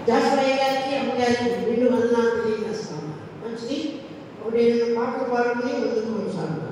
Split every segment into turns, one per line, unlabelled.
జాస్వయ్య గారికి అమ్మగారికి రెండు వందనాలు తెలియజేస్తాను మంచిది ఒకటి ఏదైనా పాటలు పాడుకుని ముందుకు కొనసాగుతాను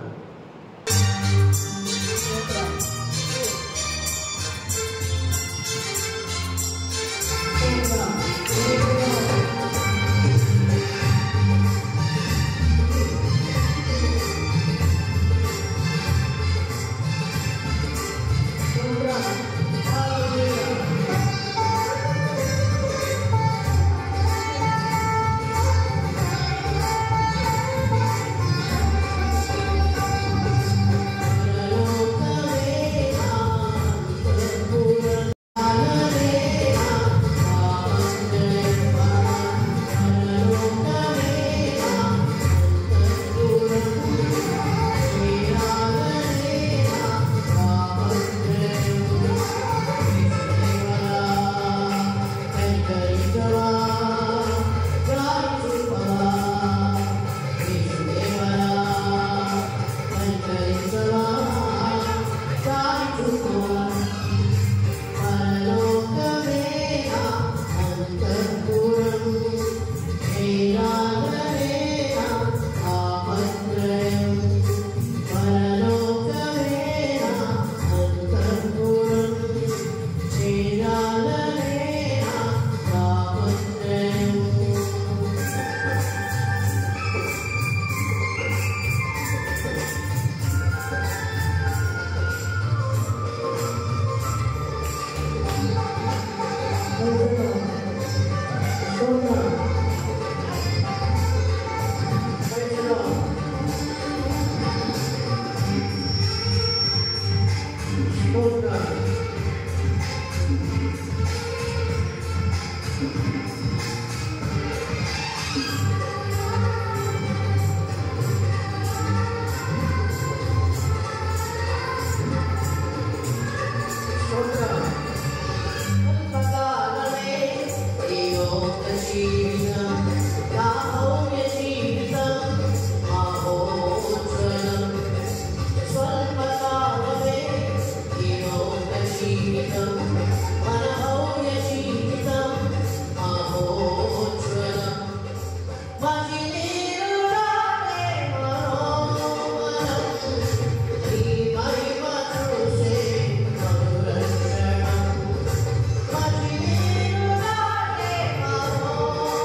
Thank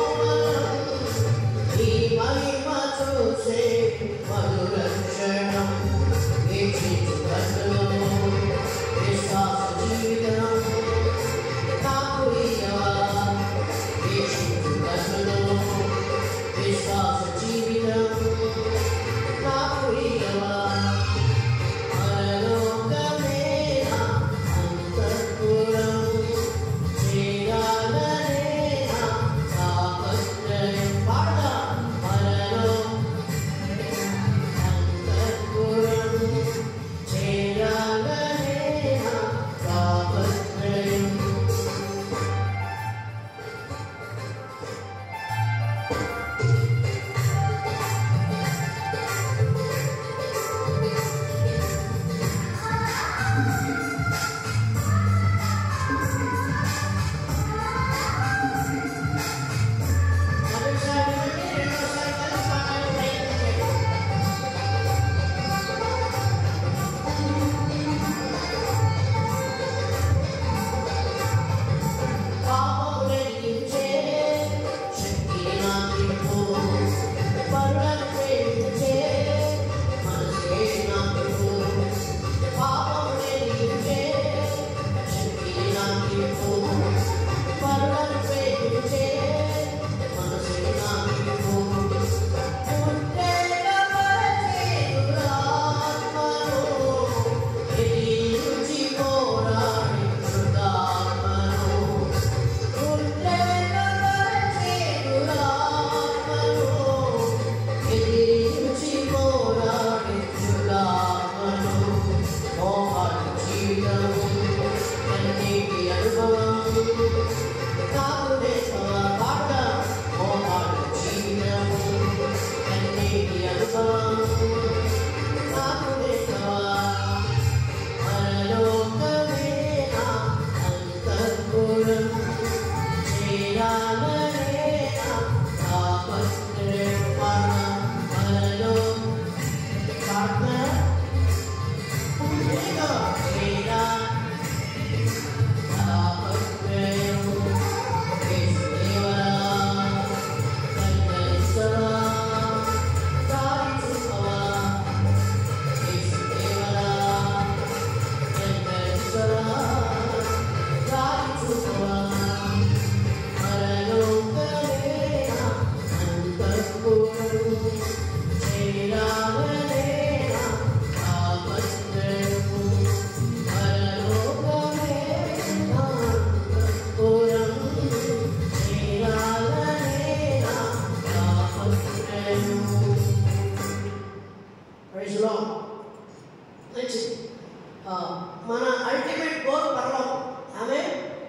Praise the Lord. మంచిది ఆ, మన అల్టిమేట్ గోల్ పరలోకం ఆమె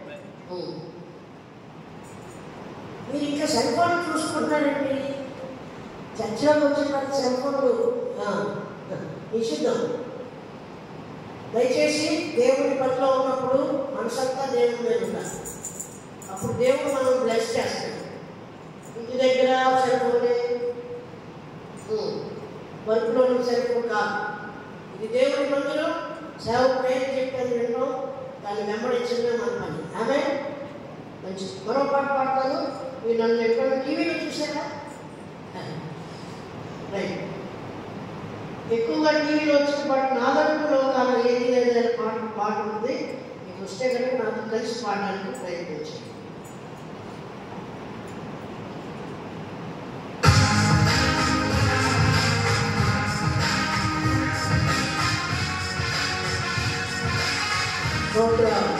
మీరు ఇంకా సెల్ ఫోన్ చూసుకుంటున్నారండి చర్చలోకి వచ్చిన తర్వాత సెల్ ఫోన్లు ఆ, నిషిద్ధం దయచేసి దేవుడి పనిలో ఉన్నప్పుడు మనసంతా దేవుడి మీద ఉండాలి అప్పుడు దేవుడు మనం బ్లెస్ చేస్తాడు ఇంటి దగ్గర సెల్ ఫోనే వర్క్లో సెల్ ఫోన్ కాదు ఇది దేవుడి మందిరం సేవకు ఏం చెప్పేది వింటాం దాన్ని వెంబడించడమే మన పని ఆమె మంచి మరో పాట పాడతాను మీరు నన్ను ఎక్కడ టీవీలో చూసారా రైట్ ఎక్కువగా టీవీలో వచ్చిన పాట నాదంటూ లోకాల ఏది లేదనే పాట పాట ఉంది మీకు వస్తే కనుక నాకు కలిసి పాడడానికి ప్రయత్నించండి ప్రోగ్రామ్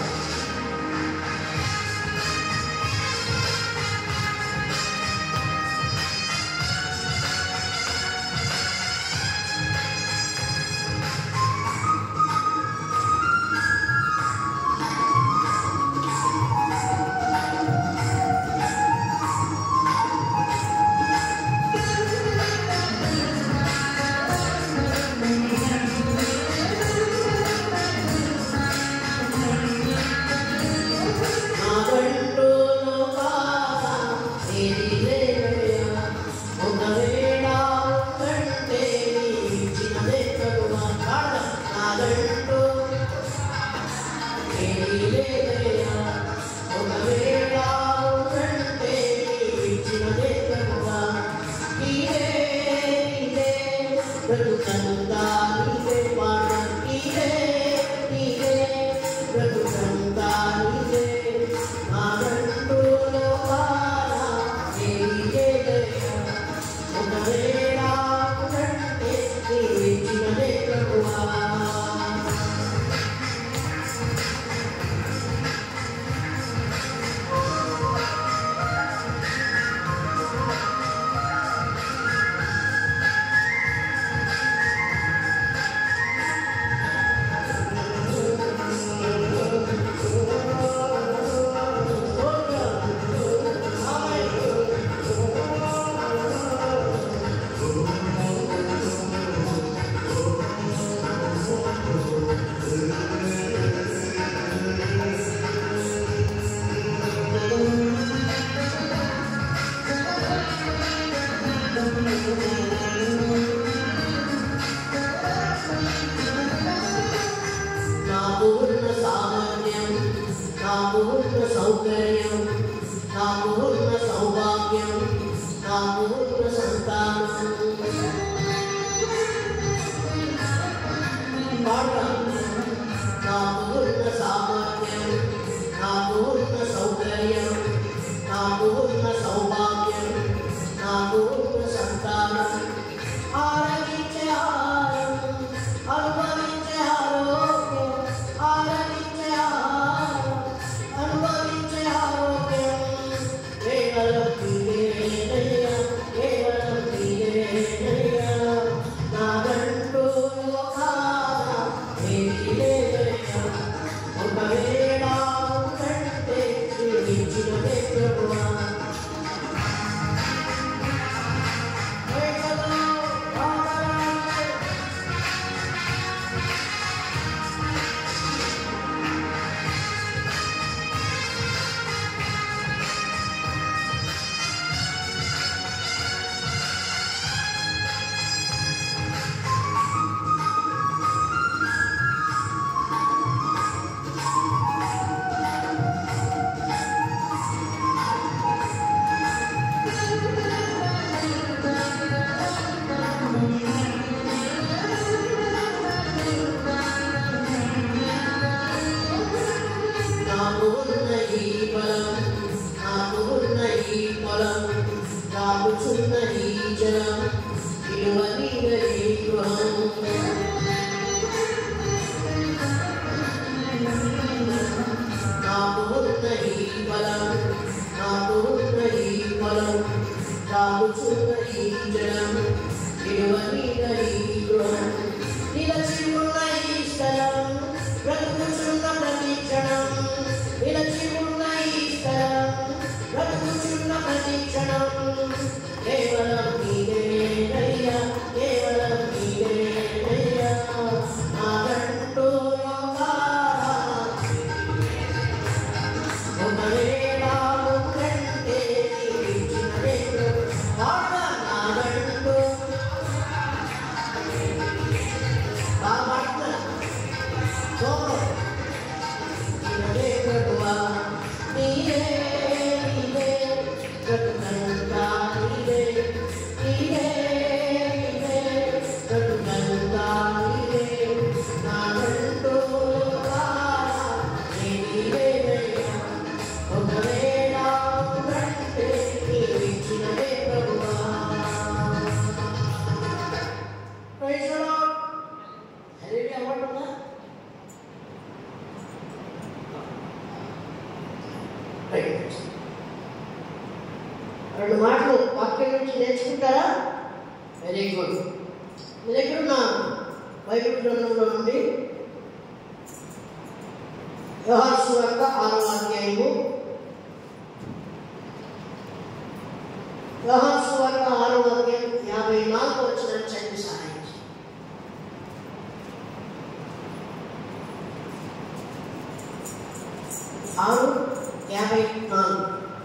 నాదంటూ లోకాల ఏది లేదయ్యా. ఒకవేళ ఉందంటే ఇచ్చినదే ప్రభువా. పాడదాం. నాదంటూ ఏది లేదయ్యా. ఒకవేళ ఉందంటే ఇచ్చినదే ప్రభువా. నీవే, నీవే, బ్రతుకంతా నీవే పాడ. నీవే, నీవే, బ్రతుకంతా నీవే. నాదంటూ లోకాల ఏది లేదయ్యా. ఒకవేళ ఉందంటే నీవిచ్చినదే ప్రభువా. నాకు ఉన్న సామర్థ్యం నాకు ఉన్న సౌకర్యం నాకు ఉన్న సౌభాగ్యం నాకు ఉన్న సంతానం పాట నాకు ఉన్న సామర్థ్యం నాకు ఉన్న సౌకర్యం నాకు ఉన్న సౌభాగ్యం నాకు ఉన్న సంతానం ఆరగించే ఆహారం అనుభవించే ఆరోగ్యం ఆరగించే ఆహారం అనుభవించే ఆరోగ్యం కేవలం నీవేనయ్యా కేవలం నీవేనయ్యా నాదంటూ లోకాన ఏమీ లేదయ్యా ఒకవేళ ఉందంటే నీవిచ్చినదే ప్రభువా తాగుచున్న ఈ జలం విలువైన ఈ గృహం నాకు ఉన్న ఈ బలం నాకు ఉన్న ఈ బలం తాగుచున్న ఈ జలం విలువైన ఈ గృహం నిలచి ఉన్న ఈ స్థలం బ్రతుకుచున్న ప్రతి క్షణం నిలచి ఉన్న ఈ స్థలం బ్రతుకుచున్న ప్రతి క్షణం కేవలం నీవేనయ్యా కేవలం నీవేనయ్యా నాదంటూ లోకా ఒకవేళ ముక్కంటే నీవిచ్చినదేదో బాగా నాదంటూ బాగా మాట్లాడు. సోమం. చిన్నదే ప్రభువా, నీవే, నీవే, బ్రతుకంతా నీవే, నీవే, నీవే, బ్రతుకంతా నీవే, నాదంటూ లోకా, నీవేనయ్యా. ఒకవేళ ఉంటే నీవిచ్చినదే ప్రభువా. Praise the Lord. హల్లెలూయా అవ్వడుందా? రైట్. రెండు మాటలు వాక్యం నుంచి నేర్చుకుంటారా వెరీ గుడ్ మీ దగ్గర ఉన్న బైబిల్ గ్రంథంలో నుండి యోహాసు యొక్క ఆరో అధ్యాయము యోహాసు యొక్క ఆరో అధ్యాయం యాభై నాలుగు వచ్చిన చదివి సహాయం చేయండి. ఆరు యాభై నాలుగు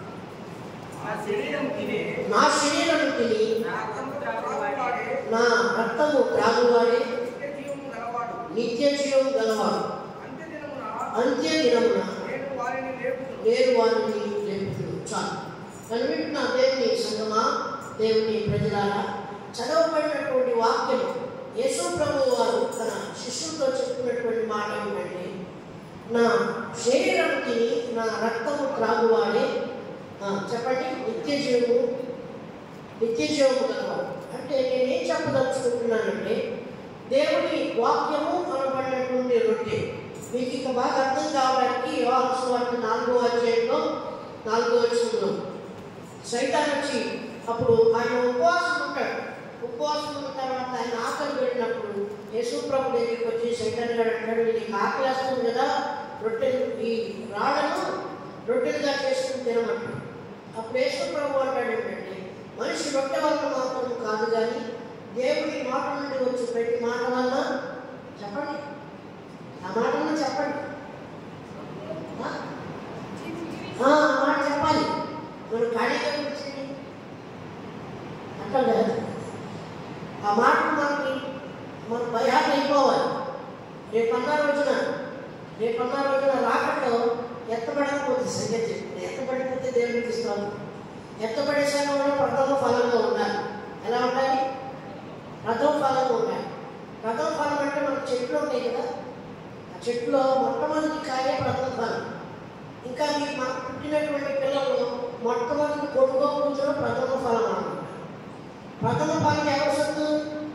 ఆ శరీరం తినే
నా శరీరం తిని
నా రక్తము త్రాగువాడే
నా రక్తము త్రాగువాడే
నిత్య జీవము గలవాడు
నిత్య జీవం గలవాడు
అంత్య దినమున
అంత్య దినమున
నేను వారిని లేపుదును
నేను వారిని లేపుతుడు చాలు కనిపెట్టిన దేవుని సంగమా దేవుని ప్రజలారా చదవబడినటువంటి వాక్యము యేసు ప్రభు వారు తన శిష్యులతో చెప్పినటువంటి మాట ఏమిటంటే నా శరీరం తిని నా రక్తము త్రాగువాడే ఆ, చెప్పండి నిత్య జీవము నిత్య జీవము గలవాడు అంటే నేనేం చెప్పదలుచుకుంటున్నానంటే దేవుని వాక్యము అనబడినటువంటి రొట్టె మీకు ఇక బాగా అర్థం కావడానికి యోహాను వార్త నాలుగో అధ్యాయంలో నాలుగో వచనంలో సైతాన్ వచ్చి అప్పుడు ఆయన ఉపవాసం ఉంటాడు ఉపవాసం ఉన్న తర్వాత ఆయన ఆకలి వెళ్ళినప్పుడు యేసుప్రభు దగ్గరికి వచ్చి సైతాన్ గారు అంటాడు నీకు ఆకలి వస్తుంది కదా రొట్టెలు ఈ రాళ్ళను రొట్టెలుగా చేసుకుని తినమంటాడు అప్పుడు యేసుప్రభు అంటాడు ఏంటంటే మనిషి రొట్టె వల్ల మాత్రం కాదు కానీ దేవుడి మాట నుండి వచ్చి ప్రతి మాట వల్ల చెప్పండి ఆ మాటను చెప్పండి ఆ? ఆ, ఆ మాట చెప్పాలి మనం ఖాళీగా కూర్చొని అట్లా కాదు ఆ మాట మనకి మన భయాలు అయిపోవాలి రేపన్నా రోజున రేపన్నా రోజున రాకట్లో ఎత్తబడకపోతే సంగతి చెప్తుంది ఎత్తబడిపోతే దేవునికి ఇస్తాం ఎత్తబడే సమయంలో ప్రథమ ఫలంగా ఉండాలి ఎలా ఉండాలి ప్రథమ ఫలంగా ఉండాలి ప్రథమ ఫలం అంటే మనకు చెట్లు ఉంటాయి కదా ఆ చెట్టులో మొట్టమొదటి కాయే ప్రథమ ఫలం ఇంకా మీకు మనకు పుట్టినటువంటి పిల్లలు మొట్టమొదటి కొడుకో కూతురు ప్రథమ ఫలం అన్నమాట ప్రథమ ఫలం ఎవరు సొత్తు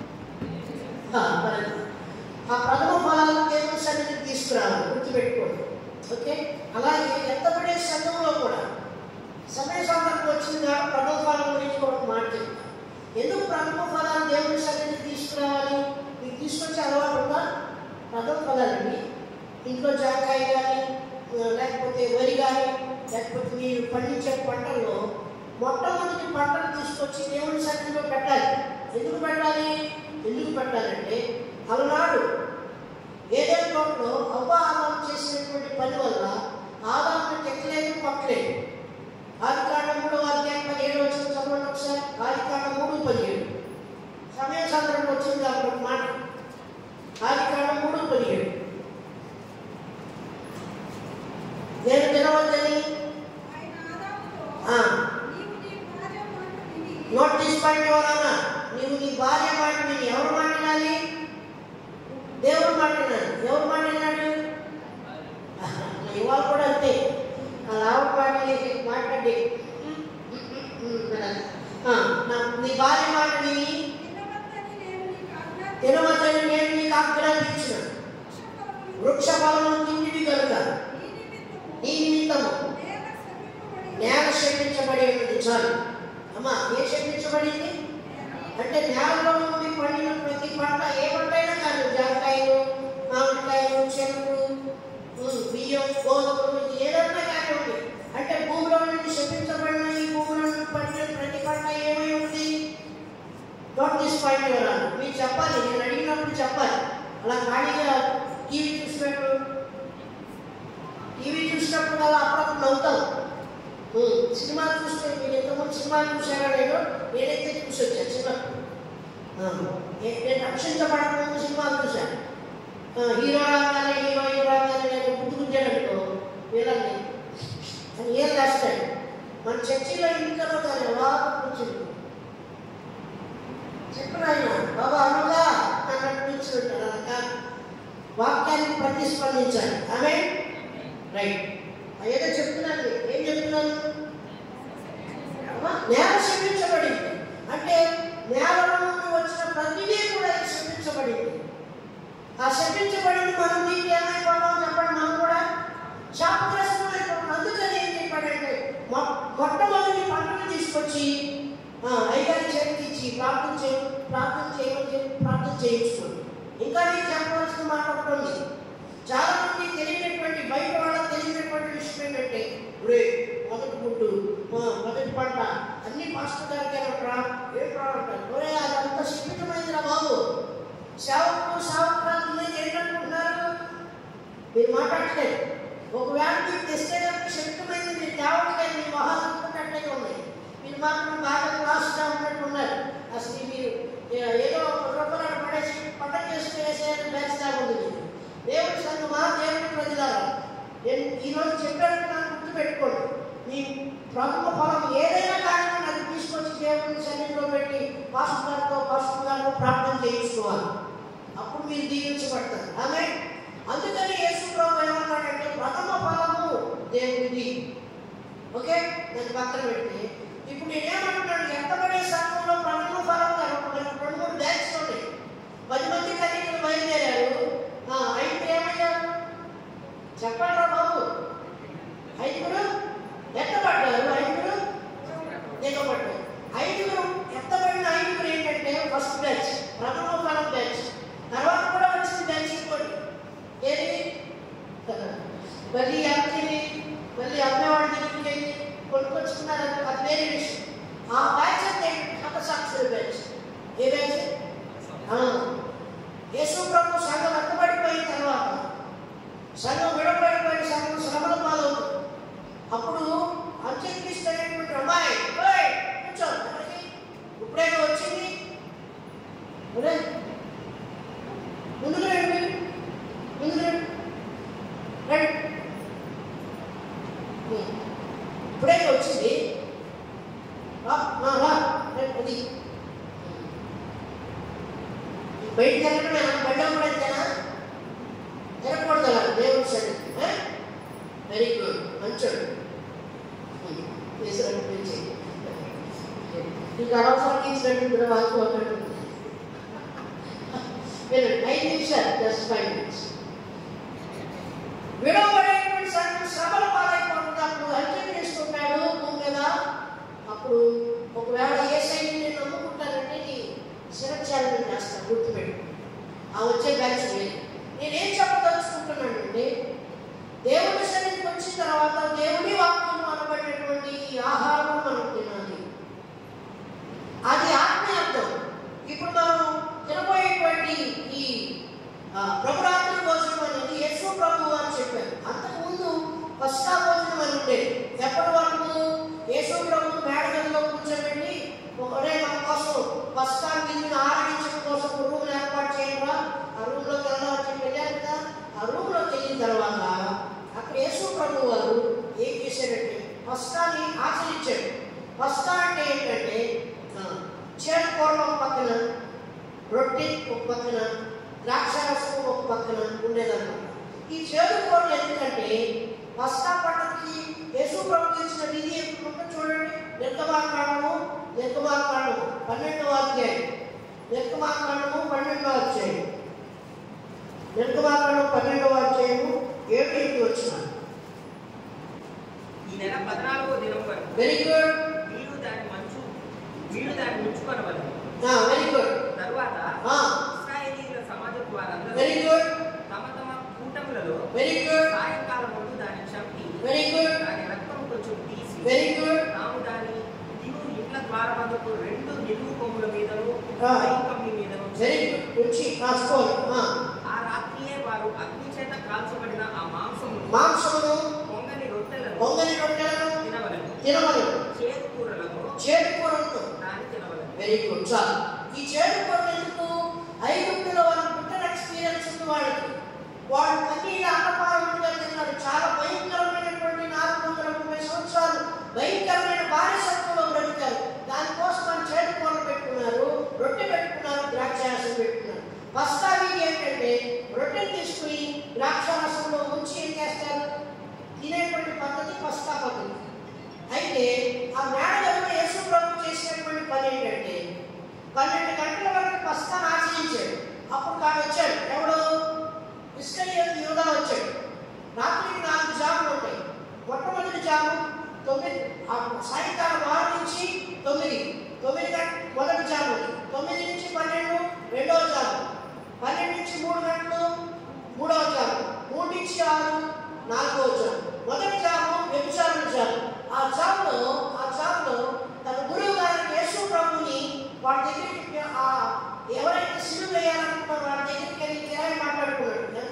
ఆ, మరి ఆ ప్రథమ ఫలాలను దేవుని సన్నిధికి తీసుకురావాలి గుర్తుపెట్టుకోండి ఓకే అలాగే ఎత్తబడే సంఘంలో కూడా సమయ సందర్భం వచ్చింది కాబట్టి ప్రథమ ఫలం గురించి ఒక మాట చెప్తాను ఎందుకు ప్రథమ ఫలాలు దేవుని సన్నిధికి తీసుకురావాలి మీకు తీసుకొచ్చే అలవాటు ఉందా ప్రథమ ఫలాలండి ఇంట్లో జాకాయ కానీ లేకపోతే వరి కానీ లేకపోతే మీరు పండించే పంటల్లో మొట్టమొదటి పంటను తీసుకొచ్చి దేవుని సన్నిధిలో పెట్టాలి ఎందుకు పెట్టాలి ఎందుకు పెట్టాలంటే అలనాడు ఏదైనా తోటలో అవ్వ ఆదాం చేసినటువంటి పని వల్ల ఆదాము చెక్కలేదు పక్కలేదు ఆది కాండ మూడో అధ్యాయం పదిహేడు వచ్చిన చదవండి ఒకసారి ఆది కాండ మూడు పదిహేడు సమయ సందర్భం వచ్చింది కాబట్టి ఒక మాట ఆది కాండ మూడు పదిహేడు నేను తినవద్దని
ఆయన ఆదాముతో,
ఆ,
నీవు నీ భార్య మాట విని,
నోట్ తీసుకోండి ఎవరన్నా నీవు నీ భార్య మాట విని ఎవరు మాట వినాలి దేవుడు మాట వినాలి ఎవరు మాట విన్నాడు ఇవాళ కూడా అంతే ఆ రావడం మాట మాట్లాడి ఆ, వృక్ష ఫలము తిండివి కనుక
ఈ నిమిత్తము
ఈ నిమిత్తము
నేల శపింపబడి
నేల శపించబడి ఉన్నది చాలు అమ్మా ఏ శపించబడింది అంటే నేలలో నుండి పండిన ప్రతి పంట ఏ పంట అయినా కానీ జామకాయలు మామిడికాయలు చెరుకు ఉమ్, బియ్యం గోధుమలు ఇది ఏదైనా కానివ్వండి అంటే భూమిలో నుండి శపించబడిన ఈ భూమిలో నుండి పండిన ప్రతి పంట ఏమై ఉంది డోంట్ దిస్ పాయింట్ ఎవరాలు మీరు చెప్పాలి నేను అడిగినప్పుడు చెప్పాలి అలా ఖాళీగా టీవీ చూసినప్పుడు టీవీ చూసినప్పుడు అలా అప్పుడప్పుడు నవ్వుతాం ఉమ్, సినిమా చూస్తే మీరు ఎంతమంది సినిమా చూసారో లేదో నేనైతే చూసి వచ్చాను చిన్నప్పుడు ఆ, నే- నేను రక్షించబడకముందు సినిమాలు చూశాను ఆ, హీరో రాగానే హీరోయిన్ రాగానే నేను గుర్తు గుంజాడనుకో వీళ్ళని అని ఏం రాస్తాడు మన చర్చిలో ఇంట్లో కానీ అలా కూర్చుంది చెప్పిన ఆయన బాబా అనుగా అన్నట్టు కూర్చుంటాడు అనక వాక్యానికి ప్రతిస్పందించాలి ఆమె రైట్ ఏదో చెప్తున్నాను ఏం చెప్తున్నాను అమ్మా, నేల శపించబడింది అంటే నేల నుండి వచ్చిన ప్రతిదీ కూడా శపించబడింది ఆ శపించబడింది మనం దీనికి ఏమైపోతాం చెప్పండి మనం కూడా శాపగ్రస్తమైపోతాం అందుకని ఏం చెప్పాడంటే మొ- మొట్టమొదటి పంటను తీసుకొచ్చి ఆ, అయ్యగారి చేతికి ఇచ్చి ప్రార్థన చేయ ప్రార్థన చేయమని చెప్పి ప్రార్థన చేయించుకోండి ఇంకా నేను చెప్పవలసిన మాట ఒకటి ఉంది చాలా మంది తెలియనటువంటి బయట వాళ్ళకి తెలియనటువంటి విషయం ఏంటంటే ఒరే మొదటి ముట్టు ఆ, మొదటి పంట అన్ని పాస్టర్ గారికి ఏమంటారా ఏం అంటారు ఒరే అదంతా శిక్షితమైందిరా బాబు సేవకులు సేవకురాలు మీద ఏంటనుకుంటున్నారు మీరు మాట్లాడలేదు ఒకవేళ మీరు తెస్తేటప్పుడు శక్తమైంది మీరు తేవట్లేదు మీ మొహాలు అనుకున్నట్లయితే ఉన్నాయి మీరు మాత్రం బాగా క్లాస్గా ఉన్నట్టు ఉన్నారు అసలు మీరు ఏ- ఏదో ఒక రూపాయలు పడేసి పంట చేసుకునేసేయాలని బ్యాచ్గా ఉంది మీరు దేవుడి సంఘమా దేవుడి ప్రజలారా నేను ఈరోజు చెప్పాను గుర్తు పెట్టుకోండి మీ ప్రథమ ఫలం ఏదైనా కానీ అది తీసుకొచ్చి దేవుని సన్నిధిలో పెట్టి పాస్టర్ గారితో పాస్టర్ గారితో ప్రార్థన చేయించుకోవాలి అప్పుడు మీరు దీవించబడతారు ఆమె అందుకని యేసు ప్రభు ఏమన్నాడంటే ప్రథమ ఫలము దేవుడిది ఓకే నేను పక్కన పెట్టి ఇప్పుడు నేనేమంటున్నాను ఎంతబడే సంఘంలో ప్రథమ ఫలం రెండు రెండు మూడు బ్యాగ్స్ ఉన్నాయి పది మంది కన్యకలు బయలుదేరారు ఆ, ఐదుగురు ఏమయ్యారు చెప్పండి బాబు ఐదుగురు ఎత్తబడ్డారు ఐదుగురు దిగబడ్డారు ఐదుగురు ఎత్తబడిన ఐదుగురు ఏంటంటే ఫస్ట్ బ్యాచ్ ప్రథమ ఫలం బ్యాచ్ తర్వాత కూడా వచ్చింది బ్యాచ్ ఇంకోటి ఏది మళ్ళీ ఎంతని మళ్ళీ అమ్మేవాళ్ళ దగ్గరికి వెళ్ళి కొనుక్కొచ్చుకున్నారు అది వేరే విషయం ఆ బ్యాచ్ అంటే హతసాక్షుల బ్యాచ్ ఏ బ్యాచ్ యేసు ప్రభు సంఘం ఎత్తబడిపోయిన తర్వాత సంఘం విడబడిపోయిన సంఘం శ్రమల పాలవుతుంది అప్పుడు అంత్యక్రీస్తు అనేటువంటి అమ్మాయి ఓయ్, కూర్చో ఎక్కడికి? ఇప్పుడేగా వచ్చింది ఒరే, ముందుకు రండి ముందుకు రండి రండి ఉమ్. ఇప్పుడేగా వచ్చింది రా నా రా రండి, అది బయటికి వెళ్ళడమేనా బయట కూడా అంతేనా తిరగకూడదు అలా దేవుడు సరే వెరీ గుడ్ మంచోడు వేసినట్టు నుంచి ఇంకా అనవసరం ఇచ్చినట్టు వాళ్ళకి ఒకటి మీరు ఐదు నిమిషాలు జస్ట్ ఫైవ్ మినిట్స్ విడవబడేటువంటి సంఘం శ్రమల పాలైపోతుంది అప్పుడు హత్య చేసుకుంటాడు భూమి మీద అప్పుడు ఒకవేళ ఏ సైడ్ నేను నమ్ముకుంటానంటే నీ శిరచాలను చేస్తాను గుర్తుపెట్టు ఆ వచ్చే బ్యాచ్ లేదు నేనేం చెప్పదలుచుకుంటున్నానంటే దేవుడి సన్నిధికి వచ్చిన తర్వాత దేవుని వాక్యం అనబడినటువంటి ఈ ఆహారం మనం తినాలి అది ఆత్మీయత్వం ఇప్పుడు మనం తినబోయేటువంటి ఈ ఆ, ప్రభురాత్రి భోజనం అనేది యేసు ప్రభు అని చెప్పారు అంతకుముందు పస్కా భోజనం అని ఉండేది ఎప్పటి వరకు యేసు ప్రభు మేడగదిలో కూర్చోబెట్టి ఒకడే మన కోసం పస్కా గిన్నెను ఆరగించడం కోసం రూమ్ ఏర్పాటు చేయకుండా ఆ రూమ్ లోకి వెళ్దాం అని చెప్పి వెళ్ళారు కదా ఆ రూమ్ లోకి వెళ్ళిన తర్వాత అక్కడ యేసు ప్రభు వారు ఏం చేశారంటే పస్కాని ఆచరించాడు పస్కా అంటే ఏంటంటే ఆ, చేడు కూరలు ఒక పక్కన రొట్టె ఒక పక్కన ద్రాక్షారసం ఒక పక్కన ఉండేదన్నమాట ఈ చేదు కూరలు ఎందుకంటే పస్కా పండుగకి యేసు ప్రభు ఇచ్చిన నిధి ఎప్పుడు చూడండి నిర్గమాకాండము నిర్గమాకాండము పన్నెండవ అధ్యాయం నిర్గమాకాండము పన్నెండవ అధ్యాయం నిర్గమాకాండం పన్నెండవ అధ్యాయము ఏడు ఎనిమిది వచ్చిన
ఈ నెల పద్నాలుగో దినం వరకు
వెరీ గుడ్
మీరు దాని మంచు మీరు దాన్ని ఉంచుకొనవలెను
వెరీ గుడ్
తరువాత ఇస్రాయేలీల సమాజపు వారందరూ
వెరీ గుడ్
తమ తమ కూటములలో
వెరీ గుడ్
సాయంకాలం ముందు దాన్ని చంపి
వెరీ గుడ్
దాని రక్తం కొంచెం తీసి
వెరీ గుడ్
తాము దాని దిగు ఇండ్ల ద్వారబంధకు రెండు నిలువు కొమ్ముల మీదను
ఆ.
పై కమ్మి మీదను
వెరీ
ఉంచి,
గుడ్ వచ్చి రాసుకోవాలి ఆ.
ఆ రాత్రియే వారు అగ్ని చేత కాల్చబడిన ఆ మాంసము
మాంసమును
పొంగని రొట్టెలను
పొంగని రొట్టెలను
తినవలెను
తినమని
చేదు కూరలను
చేదు కూరలను
దాన్ని తినవలెను
వెరీ గుడ్ చాలు ఈ చేడు కూరలు ఎందుకు ఐగుప్తులో వాళ్ళకి పుట్టిన ఎక్స్పీరియన్స్ ఉంది వాళ్ళకి వాళ్ళు కన్నీళ్ళ అన్నపారములుగా తిన్నారు చాలా భయంకరమైనటువంటి నాలుగు వందల ముప్పై సంవత్సరాలు భయంకరమైన బానిసత్వంలో బ్రతికారు దానికోసం వాళ్ళు చేడు కూరలు పెట్టుకున్నారు రొట్టె పెట్టుకున్నారు ద్రాక్షారసం పెట్టుకున్నారు పస్తా వీధి ఏంటంటే రొట్టెని తీసుకుని ద్రాక్షారసంలో ఉంచి ఏం చేస్తారు తినేటువంటి పద్ధతి పస్తా పద్ధతి అయితే ఆ మేడగదిలో యేసు ప్రభు చేసినటువంటి పని ఏంటంటే పన్నెండు గంటల వరకు పస్తాను ఆచరించాడు అప్పుడు కాడు వచ్చాడు ఎవడు ఇస్కరియోతు యూదా వచ్చాడు రాత్రికి నాలుగు జాములు ఉంటాయి మొట్టమొదటి జాము తొమ్మిది ఆ సాయంకాలం ఆరు నుంచి తొమ్మిది తొమ్మిది గంట మొదటి జాము తొమ్మిది నుంచి పన్నెండు రెండవ జాము పన్నెండు నుంచి మూడు గంటలు మూడవ జాము మూడు నుంచి ఆరు నాలుగవ జాము మొదటి జాము వ్యభిచారణ జాము ఆ జాములో ఆ జాములో తన గురువు గారి యేసు ప్రభుని వాడి దగ్గరికి ఆ ఎవరైతే సిలువ వేయాలనుకున్నారో వాడి దగ్గరికి వెళ్ళి కిరాయి మాట్లాడుకున్నాడు ఎంత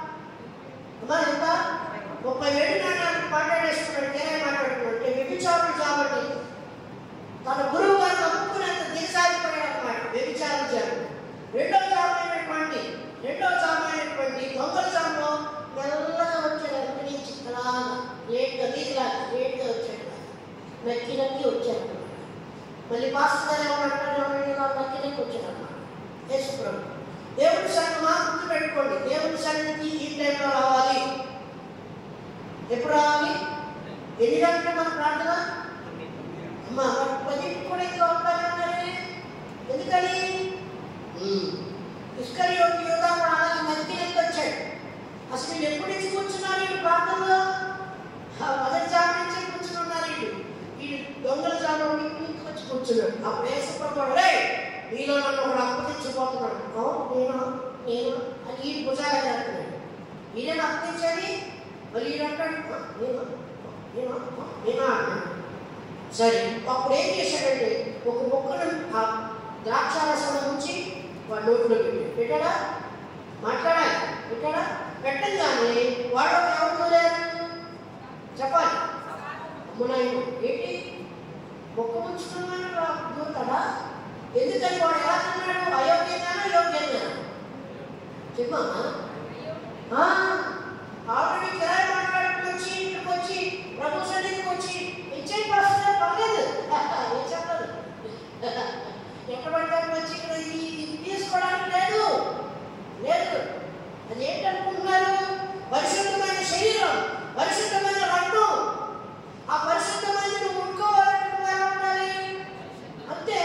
అమ్మా ఎంత ముప్పై ఏడు నాణాలకు మాట్లాడేసుకున్నాడు కిరాయి మాట్లాడుకున్నాడు అంటే వ్యభిచారణ జాబట్టి తన గురువు గారు నమ్ముకునేంత దిగజారిపోయాడు అన్నమాట వ్యభిచారణ జాబు రెండో జాబు అయినటువంటి రెండో జాబు అయినటువంటి దొంగల జాబులో మెల్లగా వచ్చాడు వెనక నుంచి ఇలా లేట్గా వీధిలా లేట్గా వచ్చాడు నక్కి నక్కి వచ్చాడు మళ్ళీ పాస్టర్ గారు ఏమంటారు నక్కి నక్కి వచ్చాడు అన్నమాట యేసుప్రభు దేవుడి సన్నిధి గుర్తు పెట్టుకోండి దేవుడి సన్నిధికి ఈ టైంలో రావాలి ఎప్పుడు రావాలి ఎన్ని గంటలు మన ప్రార్థన అమ్మా మరి పదింటికి కూడా ఇంకా ఉంటారన్నారే ఎందుకని ఇస్కరియోటి యోధా కూడా అలాగే మధ్యలోకి వచ్చాడు అసలు వీళ్ళు ఎప్పుడు నుంచి కూర్చున్నారు వీళ్ళు ప్రార్థనలో ఆ మొదటి జాబ్ నుంచే కూర్చుని ఉన్నారు వీళ్ళు వీళ్ళు దొంగల జాబ్ ఇంటికి వచ్చి కూర్చున్నాడు అప్పుడు వేసుకున్నాడు రే మీలో నన్ను ఒకడు అప్పగించిపోతున్నాడు అవును నేను నేను అని ఈ భుజాగా చేస్తున్నాడు ఈయన అప్పగించేది మరి ఈయన అంటాడు "ఆ, నేను నేను నేను అంటాడు సరే అప్పుడు ఏం చేశాడంటే ఒక మొక్కను ఆ ద్రాక్షారసం ఉంచి వాడు నోట్లో పెట్టాడు పెట్టాడా మాట్లాడాలి పెట్టాడా పెట్టంగానే వాడు ఎవరు లేరు చెప్పాలి అమ్మునాయన ఏంటి మొక్క ముంచుకున్నాను దూరుతాడా ఎందుకని వాడు ఎలా తిన్నాడు అయోగ్యంగానా యోగ్యంగానా చెప్పమ్మా ఆల్రెడీ కిరాయి మాట్లాడుకుని వచ్చి ఇంటికి వచ్చి ప్రభు సన్నిధికి వచ్చి ఇచ్చేయి పర్సనల్ పర్లేదు ఏం చెప్పదు ఎక్కడ పడితే అక్కడ వచ్చి ఇక్కడ ఇది ఇది తీసుకోవడానికి లేదు లేదు అది ఏంటనుకుంటున్నారు పరిశుద్ధమైన శరీరం పరిశుద్ధమైన రక్తం ఆ పరిశుద్ధమైన నువ్వు ఉండుకోవాలంటే నువ్వు ఎలా ఉండాలి అంతే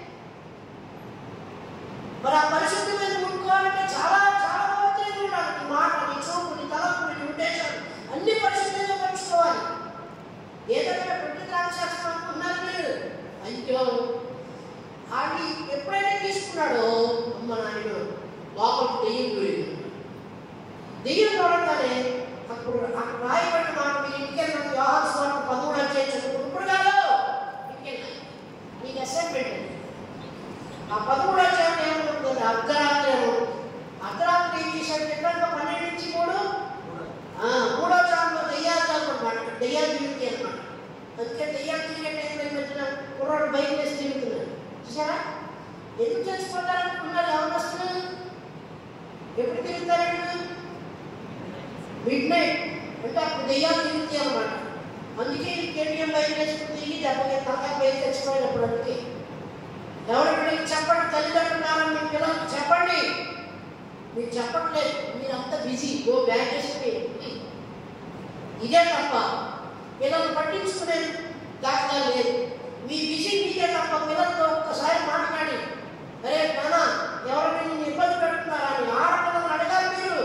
మరి ఆ పరిశుద్ధమైన ఉండుకోవాలంటే చాలా చాలా పవిత్రంగా ఉండాలి నీ మాట నీ చూపు నీ తలపు నీ ఉద్దేశం అన్ని పరిశుద్ధంగా పంచుకోవాలి ఏదైనా పెట్టి ద్రాక్షాస్త్రం అనుకున్నారు మీరు అయ్యో ఆడి ఎప్పుడైనా తీసుకున్నాడో అమ్మ నాయన లోపల దెయ్యం పోయింది దెయ్యం చూడగానే అప్పుడు అక్కడ రాయబడిన మాట మీరు ఇంటికెళ్ళిన వ్యవహార స్వామి పదమూడు అధ్యాయం చదువుకుని ఇప్పుడు కాదు ఇంటికెళ్ళి నీకు అసైన్మెంట్ ఉంది ఆ పదమూడు అధ్యాయం ఏమనుకుంటుంది అర్ధరాత్రి ఏమో అర్ధరాత్రి ఏం చేశాడు చెప్పాను పన్నెండు నుంచి మూడు ఆ, మూడో చాట్లో దెయ్యాలు చాలు అనమాట దెయ్యాలు తిరుగుతాయి అనమాట అందుకే దెయ్యాలు తిరిగే టైంలో ఈ మధ్యన కుర్రాడు బయట వేసి తిరుగుతున్నాడు చూసారా ఎందుకు చచ్చిపోతారనుకున్నారు ఎవరు వస్తున్నారు ఎప్పుడు తిరుగుతారండి మిడ్ నైట్ అంటే అప్పుడు దెయ్యాలు తిరుగుతాయి అనమాట అందుకే కేటీఎం బయట వేసుకుని తిరిగి దెబ్బకి తలకాయ బయట చచ్చిపోయినప్పుడు అందుకే ఎవరికి చెప్పండి తల్లిదండ్రులు మీ పిల్లలకు చెప్పండి మీరు చెప్పట్లేదు మీరంతా బిజీ గో బ్యాక్ చేసుకుని ఇదే తప్ప పిల్లలు పట్టించుకునే దాఖలా లేదు మీ బిజీ మీకే తప్ప పిల్లలతో ఒక్కసారి మాట్లాడి అరే నాన్న ఎవరికి నేను ఇబ్బంది పెడుతున్నారా అని ఆడపిల్లలు అడగాలి మీరు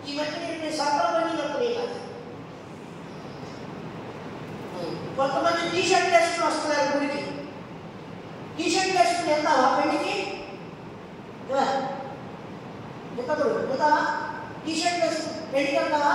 ఈ మధ్య నేను సర్వం పడినప్పుడు కాదు కొంతమంది టీ షర్ట్ వేసుకుని వస్తున్నారు గుడికి టీ షర్ట్ వేసుకుని వెళ్తావా పెళ్లికి ఎక్కడు వెళ్తావా టీ షర్ట్ వేసుకుని పెళ్లికి వెళ్తావా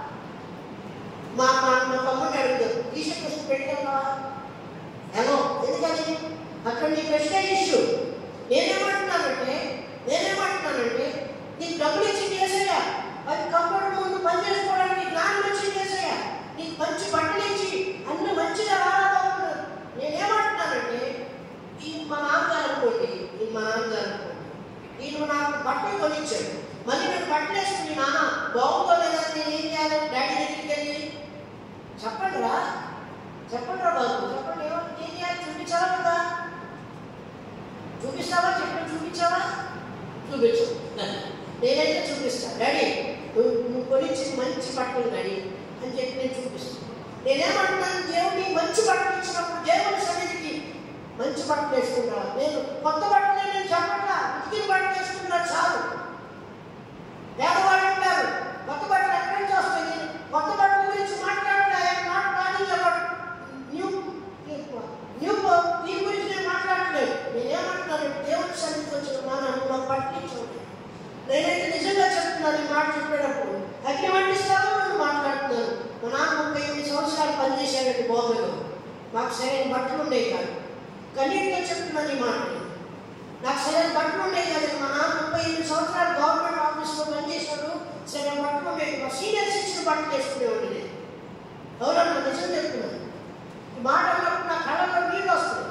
మా మా మా తమ్ముడిని అడుగుతారు టీ షర్ట్ వేసుకుని పెళ్లికి వెళ్తావా హలో ఎందుకని అక్కడ నీ ప్రెస్టేజ్ ఇష్యూ నేనేమంటున్నానంటే నేనేమంటున్నానంటే నీకు డబ్బులు ఇచ్చి చేసేయా అది కంప్యూటర్ ముందు పని చేసుకోవడానికి నీకు జ్ఞానం ఇచ్చి చేసేయా నీకు మంచి బట్టలు ఇచ్చి అన్ని మంచిగా రావాలి నేనేమంటున్నానంటే ఈ మా నాన్నగారు అనుకోండి ఈ మా నాన్నగారు అనుకోండి ఈయన నాకు బట్టలు కొనిచ్చాడు మళ్ళీ నేను బట్టలు వేసుకుని నాన్న బాగుందో లేదా నేను ఏం చేయాలి డాడీ దగ్గరికి వెళ్ళి చెప్పండి రా చెప్పండి రా బాబు చెప్పండి ఏమో ఏం చేయాలి చూపించాలా కదా చూపిస్తావా చెప్పండి చూపించావా చూపించు నేనైతే చూపిస్తాను డాడీ నువ్వు నువ్వు కొనిచ్చి మంచి బట్టలు డాడీ అని చెప్పి నేను చూపిస్తాను నేనేమంటున్నాను దేవుడిని మంచి బట్టలు ఇచ్చినప్పుడు దేవుని సన్నిధికి మంచి బట్టలు వేసుకుంటా నేను కొత్త బట్టలు నేను చెప్పట్లా ఉతికిన బట్టలు వేసుకుంటా చాలు పేదవాళ్ళు ఉంటారు కొత్త బట్టలు ఎక్కడి నుంచి వస్తాయి కొత్త బట్టల గురించి మాట్లాడితే I'm not talking about new new దీని గురించి నేను మాట్లాడలేదు నేనేమంటున్నాను దేవుడి సన్నిధికి వచ్చిన నాన్న నాకు బట్టలు ఇచ్చాడు నేనైతే నిజంగా చెప్తున్నాను ఈ మాట చెప్పేటప్పుడు అగ్రిమెంట్ ఇస్తాను నేను మాట్లాడుతున్నాను మా నాన్న ముప్పై ఎనిమిది సంవత్సరాలు పనిచేశాడండి బాబులో మాకు సరైన బట్టలు ఉండేవి కాదు కన్నీటితో చెప్తున్నాను ఈ మాట నాకు సరైన బట్టలు ఉండేవి కాదు మా నాన్న ముప్పై ఎనిమిది సంవత్సరాలు గవర్నమెంట్ ఆఫీస్లో పనిచేశాడు సరైన బట్టలు ఉండేవి మా సీనియర్స్ ఇచ్చిన బట్టలు వేసుకునేవాడు నేను ఎవరన్నా నిజం చెప్తున్నాను ఈ మాట అన్నప్పుడు నా కళ్ళలో నీళ్ళు వస్తుంది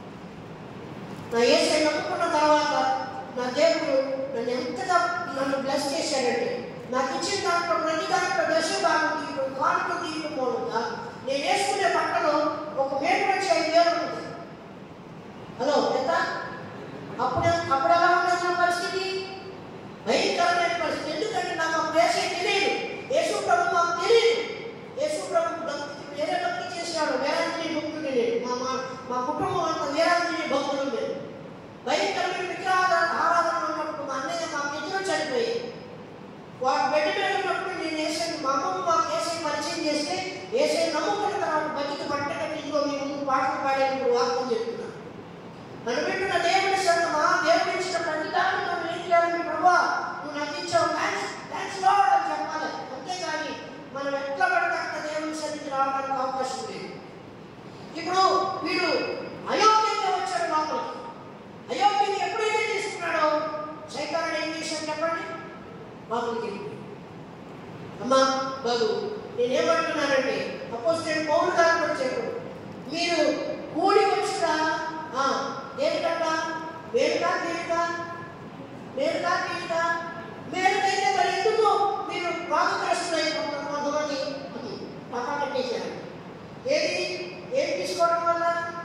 నా ఏసై నమ్ముకున్న తర్వాత నా దేవుడు నన్ను ఎంతగా నన్ను బ్లెస్ చేశాడంటే నాకు ఇచ్చిన దాంట్లో ప్రతి దాంట్లో దశ భాగం తీయడం కానుక తీయడం మూలంగా నేను వేసుకునే బట్టలు ఒక మీటర్ వచ్చి ఐదు వేలు ఉంటుంది హలో ఎంత అప్పుడు అప్పుడు ఎలా ఉండదు నా పరిస్థితి భయంకరమైన పరిస్థితి ఎందుకంటే నాకు ఆ ప్లేసే తెలియదు యేసు ప్రభు మాకు తెలియదు యేసు ప్రభు భక్తి వేరే భక్తి చేశాడు వేరాంజలి భక్తుడు నేను మా మా మా కుటుంబం అంతా వేరాంజలి భక్తులు లేదు భయంకరమైన విగ్రహాల ఆరాధన ఉన్నప్పుడు మా అన్నయ్య మా ఇద్దరు చనిపోయి వాడు బెడ్ మీద ఉన్నప్పుడు నేను వేసే మా అమ్మమ్మ మాకు వేసే పరిచయం చేస్తే వేసే నమ్ముకున్న తర్వాత బతికి బట్ట కట్టి ఇదిగో మీ ముందు పాటలు పాడేటప్పుడు వాక్యం చెప్తున్నాను నన్ను పెట్టిన దేవుని సంగమా దేవుని ఇచ్చిన ప్రతి దాన్ని నువ్వు ఏం చేయాలని ప్రభా నువ్వు నాకు ఇచ్చావు థ్యాంక్స్ థ్యాంక్స్ లార్డ్ అని చెప్పాలి అంతేగాని మనం ఎట్లా పడితే అక్కడ దేవుని సన్నిధి రావడానికి అవకాశం లేదు ఇప్పుడు వీడు అయోగ్యంగా వచ్చాడు లోపలికి అయోగ్యం ఎప్పుడైతే తీసుకున్నాడో సైతానుడు ఏం చేశాడు చెప్పండి బాబుకి వెళ్ళిపోయాడు. అమ్మా బాబు నేనేమంటున్నానంటే అపోజ్ నేను పౌరు గారు కూడా చెప్పాడు మీరు కూడి వచ్చినా దేనికట మేలుకా తీరుగా మేలుకా తీరుగా మేలుకైతే మరి ఎందుకు మీరు బాధగ్రస్తులైపోతున్నారు కొంతమంది పక్కన పెట్టేశారు ఏది ఏం తీసుకోవడం వల్ల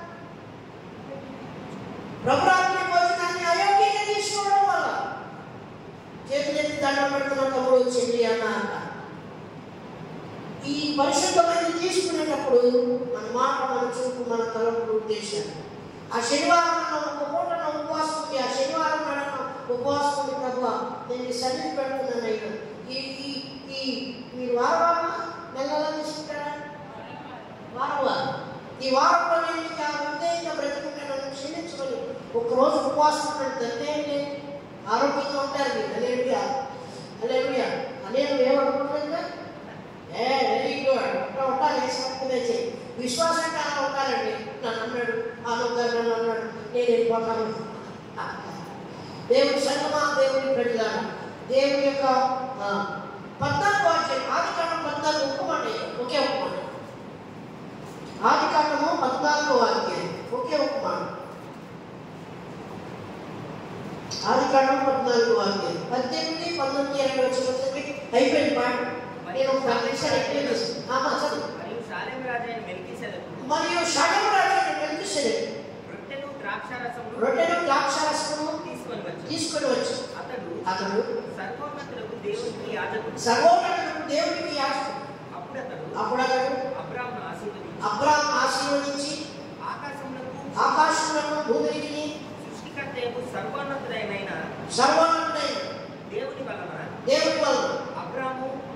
ప్రభురాత్రి భోజనాన్ని అయోగ్యంగా తీసుకోవడం వల్ల చేతులెత్తి దండం పెడుతున్న తమ్ముడు వచ్చింది అన్న అంట ఈ పరిశుద్ధమైన తీసుకునేటప్పుడు మన మాట మన చూపు మన తలపు ఉద్దేశం ఆ శనివారం మనం ఒక పూట నా ఉపవాసం ఉంది ఆ శనివారం నాడు నా ఉపవాసం ఉంది ప్రభు నేను సన్నిధి పెడుతున్నాను అయ్యా ఈ ఈ ఈ మీరు వారవారమా నెలలా తీసుకుంటారా వారవా ఈ వారంలో నేను మీకు ఆ ఉద్దేశంగా బ్రతుకుంటే నన్ను క్షమించమని ఒకరోజు ఉపవాసం ఉంటాడు దంతే ఆరోగ్యంగా ఉంటారు మీరు అలేలుయా అలేలుయా అలేలు ఏమనుకుంటుందా ఏ వెరీ గుడ్ అట్లా ఉండాలి సమర్థమే చేయి విశ్వాసం అంటే అలా ఉండాలండి నన్ను అన్నాడు ఆనందగా నన్ను అన్నాడు నేను వెళ్ళిపోతాను దేవుని సంగమా దేవుని ప్రజలారా దేవుని యొక్క ఆ, పద్నాలుగు వాక్యం ఆది కాండం పద్నాలుగు ఒక్క మాట ఒకే ఒక్క మాట ఆది కాండము పద్నాలుగో వాక్యం ఒకే ఒక్క మాట ఆది కాండం పద్నాలుగు వాక్యం పద్దెనిమిది పంతొమ్మిది ఇరవై వచ్చిన అయిపోయింది మాట నేను ఒక పది నిమిషాలు ఎక్కువ చేస్తాను ఆమా చదువు
మరియు శాలెం రాజైన మెల్కీసెదకు
మరియు షగం రాజు వెళ్తుంది
రొట్టెలు ద్రాక్షారసములు
రొట్టెలు ద్రాక్షారసము
తీసుకొని వచ్చి
తీసుకొని వచ్చు
అతడు
అతడు
సర్వోన్నతులకు దేవునికి యాజకుడు
సర్వోన్నతుడు దేవునికి యాజకుడు
అప్పుడు అతడు
అప్పుడు అతడు
అబ్రాహ్మను ఆశీర్వదించి
అబ్రాహం ఆశీర్వదించి
ఆకాశములకు
ఆకాశములను భూమికి
సృష్టికర్తయకు సర్వోన్నతుడైన
సర్వోన్నతుడైన
దేవుని వలన
దేవుని వలన
అబ్రాము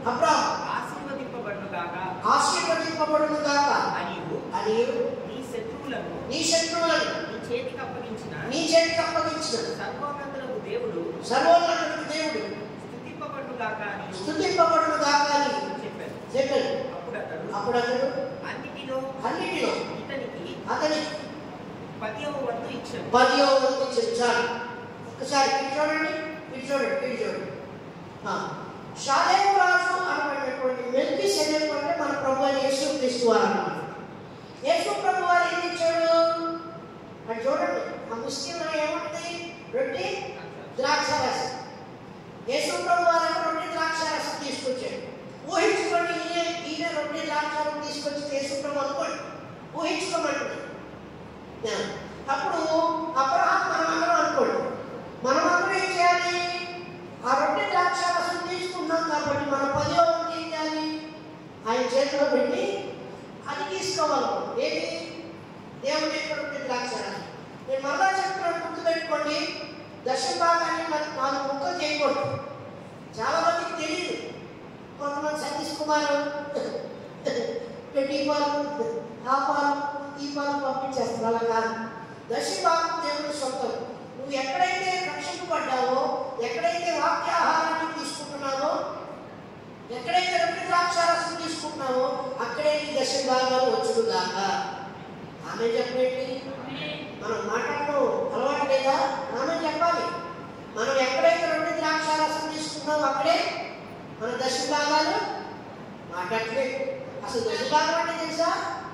అబ్రాహం
ఆశీర్వదింపబడును గాక
ఆశీర్వదింపబడును గాక
అనియు
అని
నీ శత్రువులను
నీ శత్రువులను
నీ చేతికి అప్పగించిన
నీ చేతికి అప్పగించిన
సర్వోన్నతులకు దేవుడు
సర్వోన్నతుడు దేవుడు
స్థుతింపబడును గాక అని
స్థుతింపబడును గాక అని
చెప్పాడు
చెప్పాడు
అప్పుడు అతడు
అప్పుడు అతడు
అన్నిటిలో
అన్నిటిలో
ఇతనికి
అతని
పదియవ వంతు ఇచ్చాడు
పదియో వంతు ఇచ్చాడు చాలు ఒకసారి ఇటు చూడండి ఇటు చూడండి ఇటు చూడండి ఆ, షాలేము రాజు అనబడినటువంటి మెల్కి శరీరం అంటే మన ప్రభు అయిన యేసు క్రీస్తు వారు అన్నమాట యేసు ప్రభు వారు ఏం ఇచ్చాడు అది చూడండి ఆ ముస్లింలో ఏముంటుంది రొట్టి ద్రాక్ష రసం యేసు ప్రభు వారు రొట్టి ద్రాక్ష రసం తీసుకొచ్చాడు ఊహించుకోండి ఈయన ఈయన రొట్టి ద్రాక్ష రసం తీసుకొచ్చి యేసు ప్రభు అనుకోండి ఊహించుకోమంటుంది ఆ, అప్పుడు అబ్రహాం మనమందరం అనుకోండి మనమందరం ఏం చేయాలి ఆ రొట్టె ద్రాక్ష రసం తీసుకున్నాం కాబట్టి మన పదిలో వంతు ఏం చేయాలి ఆయన చేతిలో పెట్టి అది తీసుకోవాలి ఏది దేవుని యొక్క రొట్టె ద్రాక్ష రసం నేను మరలా చెప్తున్నాను గుర్తుపెట్టుకోండి దశ భాగాన్ని నాకు నాలుగు ముక్కలు చేయకూడదు చాలా మందికి తెలియదు కొంతమంది సతీష్ కుమార్ పెట్టి పాలు ఆ పాలు ఈ పాలు పంపించేస్తారు అలా కాదు దశ భాగం దేవుని సొంతం నువ్వు ఎక్కడైతే రక్షింపబడ్డావో ఎక్కడైతే వాక్యాహారాన్ని తీసుకుంటున్నావో ఎక్కడైతే రొట్టె ద్రాక్షారసం తీసుకుంటున్నావో అక్కడే నీ దశ భాగాలు వచ్చుడుగాక ఆమె చెప్పేంటి మనం మాట్లాడడం అలవాటు లేదా ఆమె చెప్పాలి మనం ఎక్కడైతే రొట్టె ద్రాక్షారసం తీసుకుంటున్నామో అక్కడే మన దశ భాగాలు మాట్లాడలేదు అసలు దశ భాగం అంటే తెలుసా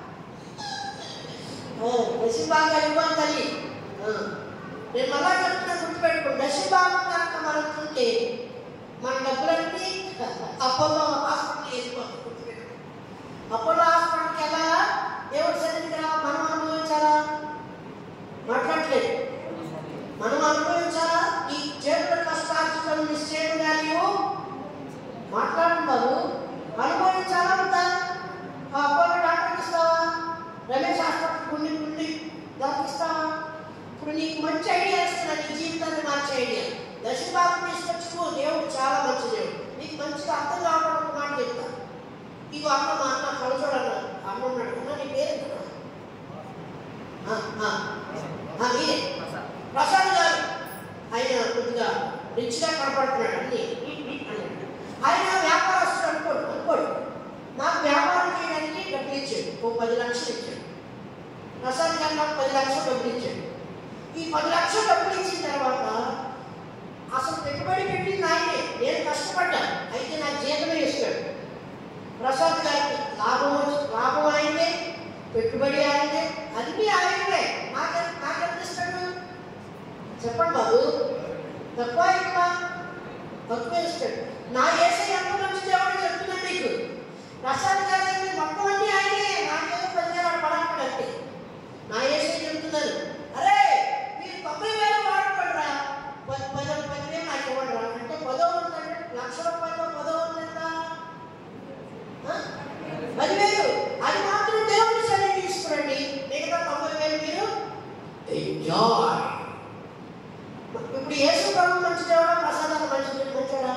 ఓ, దశ భాగాలు ఇవ్వాలి తల్లి ఆ. నేను మళ్ళా చెప్తున్నా గుర్తుపెట్టుకోండి దశ భాగం కనుక మనం తింటే మన డబ్బులన్నీ అపోలో హాస్పిటల్ వెళ్ళిపోతాం గుర్తుపెట్టుకోండి. అపోలో హాస్పిటల్కి వెళ్ళాలా దేవుడి సన్నిధికి రా మనం అనుభవించాలా మాట్లాడలేదు మనం అనుభవించాలా ఈ చేతుల కష్టార్జితం నిశ్చయంగా నీవు మాట్లాడండి బాబు అనుభవించాలా వద్దా ఆ అపోలో డాక్టర్కి ఇస్తావా రమేష్ హాస్పిటల్ గుండి గుండి దానికి ఇస్తావా ఇప్పుడు నీకు మంచి ఐడియా ఇస్తున్నా నీ జీవితాన్ని మార్చే ఐడియా దశభాగం తీసుకొచ్చి ఓ దేవుడు చాలా మంచి దేవుడు నీకు మంచిగా అర్థం కావడం ఒక మాట చెప్తా ఇగో అమ్మ మా అన్న కళ్ళు చూడన్న అమ్మ ఉన్నాడు అన్న నీ పేరు ఏంటన్నా? ఆ, ఆ, ఆ, మీరే ప్రసాద్ గారు ఆయన కొద్దిగా రిచ్గా కనపడుతున్నాడు అన్ని అన్నాడు. ఆయన వ్యాపారస్తుడు అనుకోడు అనుకోడు నాకు వ్యాపారం చేయడానికి డబ్బులు ఇచ్చాడు ఓ పది లక్షలు ఇచ్చాడు ప్రసాద్ గారు నాకు పది లక్షలు డబ్బులు ఇచ్చాడు ఈ పది లక్షలు డబ్బులు ఇచ్చిన తర్వాత అసలు పెట్టుబడి పెట్టింది ఆయనే నేను కష్టపడ్డా అయితే నాకు జీతమే ఇస్తాడు ప్రసాద్ గారికి లాభం వచ్చి లాభం ఆయనే పెట్టుబడి ఆయనే అన్నీ ఆయనే నాకె నాకెంత ఇస్తాడు చెప్పండి బాబు తక్కువ ఎక్కువ తక్కువ ఇస్తాడు నా ఏసై ఎంత మంచి దేవుడు చెప్తున్నా మీకు ప్రసాద్ గారు అయితే మొత్తం అన్నీ ఆయనే నాకేదో పదివేలు పడక్కడు అంతే నా ఏసై చెప్తున్నారు అరే మీరు తొంభై వేలు వాడుకోండిరా పది పది పదివేలు నాకు ఇవ్వండిరా అంటే పదో వంతు అంటే లక్ష రూపాయలు పదో వంతు ఎంత ఆ? పదివేలు అది మాత్రం దేవుని సరే తీసుకురండి మిగతా తొంభై వేలు మీరు ఎంజాయ్ ఇప్పుడు యేసు ప్రభు మంచి దేవుడా ప్రసాదాలు మంచి మంచాడా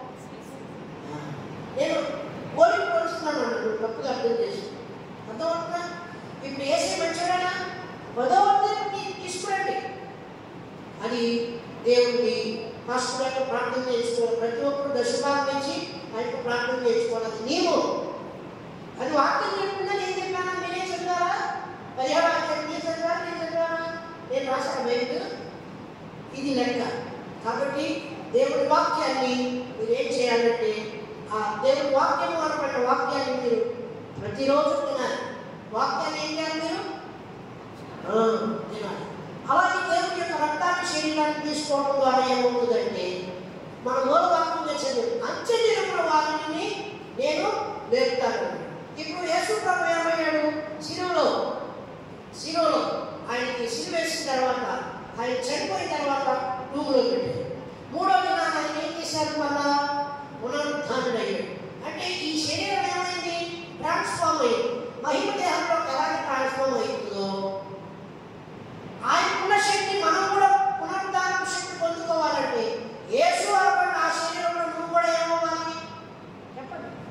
నేను పోలి పోలుస్తున్నాను అన్నాడు తప్పుగా అర్థం చేసి అర్థమవుతుందా ఇప్పుడు ఏసీ మంచివాడా పదవంతి తీసుకురండి అది దేవుడికి పాస్టర్లకు ప్రార్థన చేసుకోవాలి ప్రతి ఒక్కరు దశభాగం ఇచ్చి ఆయనకు ప్రార్థన చేసుకోవాలి అది నియమం అది వాక్యం చెప్పిందా నేను చెప్పానా మీరే చెప్పారా పదిహేడు వాక్యం నేను చదివారా నేను చదివారా నేను రాసిన బైబిల్ ఇది లెక్క కాబట్టి దేవుడి వాక్యాన్ని మీరు ఏం చేయాలంటే ఆ దేవుడి వాక్యం అనబడిన వాక్యాన్ని మీరు ప్రతిరోజు తినాలి వాక్యాన్ని ఏం చేయాలి మీరు ఆ, తినాలి అలాగే దేవుడి యొక్క రక్తాన్ని శరీరాన్ని తీసుకోవడం ద్వారా ఏమవుతుందంటే మన మూల వాక్యంగా చదివి అంత్యదినముల వారిని నేను లేపుతాను ఇప్పుడు యేసు ప్రభు ఏమయ్యాడు శిలువలో శిలువలో ఆయనకి శిలువ వేసిన తర్వాత ఆయన చనిపోయిన తర్వాత టూలో పెట్టారు మూడో దినాన ఆయన ఏం చేశారు మళ్ళా పునరుద్ధానుడయ్యాడు అంటే ఈ శరీరం ఏమైంది ట్రాన్స్ఫార్మ్ అయ్యింది మహిమ దేహంలో ఎలాగ ట్రాన్స్ఫార్మ్ అవుతుందో ఆయనకున్న శక్తి మనం కూడా పునరుద్ధానం శక్తి పొందుకోవాలంటే యేసు అనబడిన ఆ శరీరంలో నువ్వు కూడా ఏమవ్వాలి చెప్పండి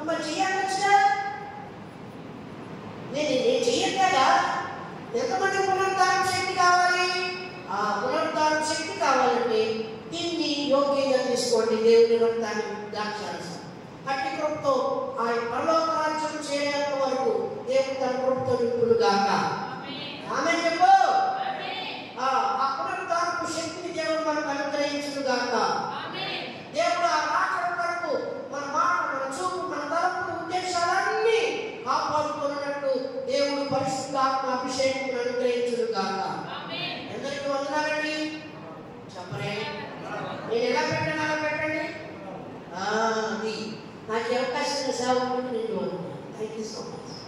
మరి చెయ్యాలొచ్చుగా నేను నేను చెయ్యట్లేదా ఎంతమంది పునరుద్ధారణ శక్తి కావాలి ఆ పునరుద్ధారణ శక్తి కావాలంటే దీన్ని యోగ్యంగా తీసుకోండి దేవుని రక్తాన్ని దాక్షారసం అట్టి కృపతో ఆ పరలోక రాజ్యం చేరేంత వరకు దేవుడు తన కృపతో నింపులు గాక ఆమె చెప్పు ఆ ఆ పునరుద్ధారపు శక్తిని దేవుడు మనకు అనుగ్రహించును గాక దేవుడు ఆ రాకడ వరకు మన మాట మన చూపు మన తలపు ఉద్దేశాలన్నీ కాపాడుతున్నట్టు దేవుడు పరిశుద్ధాత్మ అభిషేకం అనుగ్రహించును గాక ఎందరికి వందనాలండి చెప్పరే నేను ఎలా పెట్టాను అలా పెట్టండి ఆ, అది నాకు ఈ అవకాశం సేవ నేను వందనాలు థ్యాంక్ యూ సో మచ్